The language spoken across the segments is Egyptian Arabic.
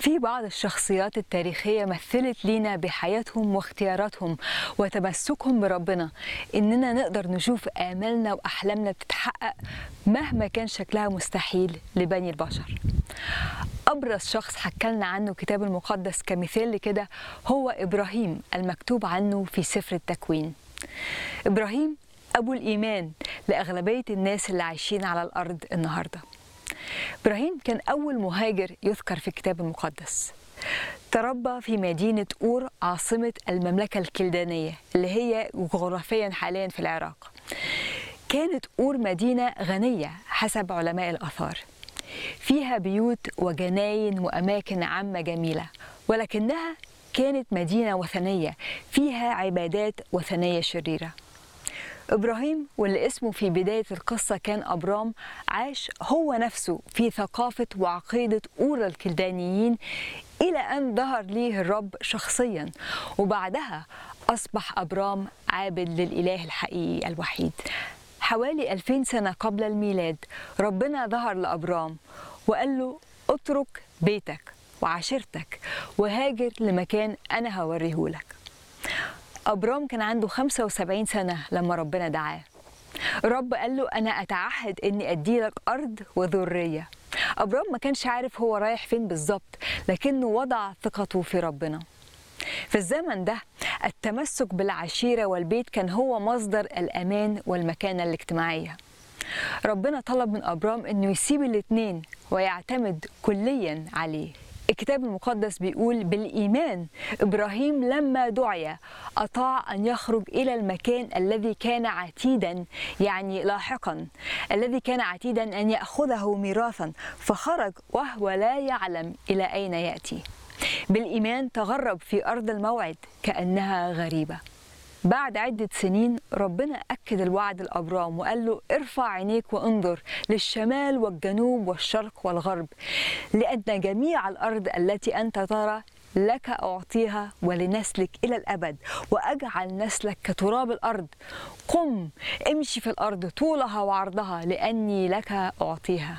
في بعض الشخصيات التاريخية مثلت لينا بحياتهم واختياراتهم وتمسكهم بربنا إننا نقدر نشوف آمالنا وأحلامنا بتتحقق مهما كان شكلها مستحيل لبني البشر أبرز شخص حكالنا عنه كتاب المقدس كمثال لكده هو إبراهيم المكتوب عنه في سفر التكوين إبراهيم أبو الإيمان لأغلبية الناس اللي عايشين على الأرض النهارده إبراهيم كان أول مهاجر يذكر في الكتاب المقدس تربى في مدينة أور عاصمة المملكة الكلدانية اللي هي جغرافيا حاليا في العراق كانت أور مدينة غنية حسب علماء الآثار فيها بيوت وجناين وأماكن عامة جميلة ولكنها كانت مدينة وثنية فيها عبادات وثنية شريرة إبراهيم واللي اسمه في بداية القصة كان أبرام عاش هو نفسه في ثقافة وعقيدة أولى الكلدانيين إلى أن ظهر ليه الرب شخصيا وبعدها أصبح أبرام عابد للإله الحقيقي الوحيد حوالي 2000 سنة قبل الميلاد ربنا ظهر لأبرام وقال له اترك بيتك وعشيرتك وهاجر لمكان أنا هوريهولك أبرام كان عنده 75 سنة لما ربنا دعاه الرب قال له أنا أتعهد إني أدي لك أرض وذرية أبرام ما كانش عارف هو رايح فين بالظبط لكنه وضع ثقته في ربنا في الزمن ده التمسك بالعشيرة والبيت كان هو مصدر الأمان والمكانة الاجتماعية ربنا طلب من أبرام أنه يسيب الاتنين ويعتمد كليا عليه الكتاب المقدس بيقول بالإيمان إبراهيم لما دعي أطاع أن يخرج إلى المكان الذي كان عتيدا يعني لاحقا الذي كان عتيدا أن يأخذه ميراثا فخرج وهو لا يعلم إلى أين يأتي بالإيمان تغرب في أرض الموعد كأنها غريبة بعد عدة سنين ربنا أكد الوعد لأبرام وقال له ارفع عينيك وانظر للشمال والجنوب والشرق والغرب لأن جميع الأرض التي أنت ترى لك أعطيها ولنسلك إلى الأبد وأجعل نسلك كتراب الأرض قم امشي في الأرض طولها وعرضها لأني لك أعطيها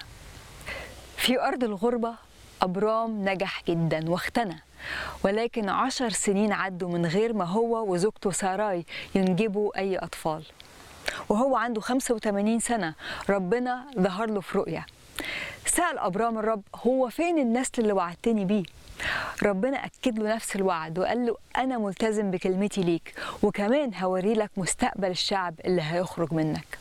في أرض الغربة أبرام نجح جدا واختنى ولكن عشر سنين عدوا من غير ما هو وزوجته ساراي ينجبوا أي أطفال وهو عنده 85 سنة ربنا ظهر له في رؤية سأل أبرام الرب هو فين النسل اللي وعدتني بيه ربنا أكد له نفس الوعد وقال له أنا ملتزم بكلمتي ليك وكمان هوري لك مستقبل الشعب اللي هيخرج منك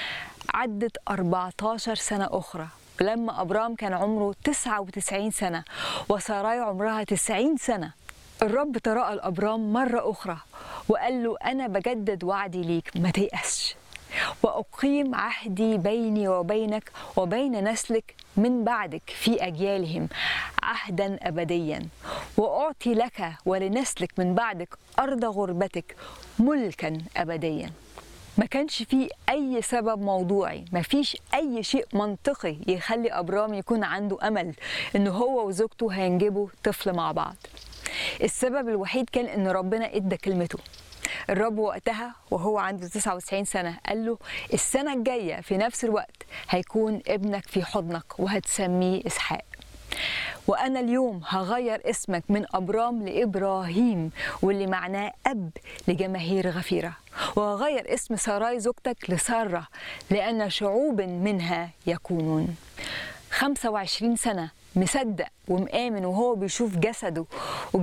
عدت 14 سنة أخرى لما أبرام كان عمره 99 سنة وساراي عمرها 90 سنة الرب تراءى لأبرام مرة أخرى وقال له أنا بجدد وعدي ليك ما تيأسش وأقيم عهدي بيني وبينك وبين نسلك من بعدك في أجيالهم عهدا أبديا وأعطي لك ولنسلك من بعدك أرض غربتك ملكا أبديا ما كانش فيه أي سبب موضوعي ما فيش أي شيء منطقي يخلي أبرام يكون عنده أمل إن هو وزوجته هينجبوا طفل مع بعض السبب الوحيد كان إن ربنا إدى كلمته الرب وقتها وهو عنده 99 سنة قال له السنة الجاية في نفس الوقت هيكون ابنك في حضنك وهتسميه إسحاق وأنا اليوم هغير اسمك من أبرام لإبراهيم واللي معناه أب لجماهير غفيرة وهغير اسم ساراي زوجتك لسارة لأن شعوب منها يكونون 25 سنة مصدق ومآمن وهو بيشوف جسده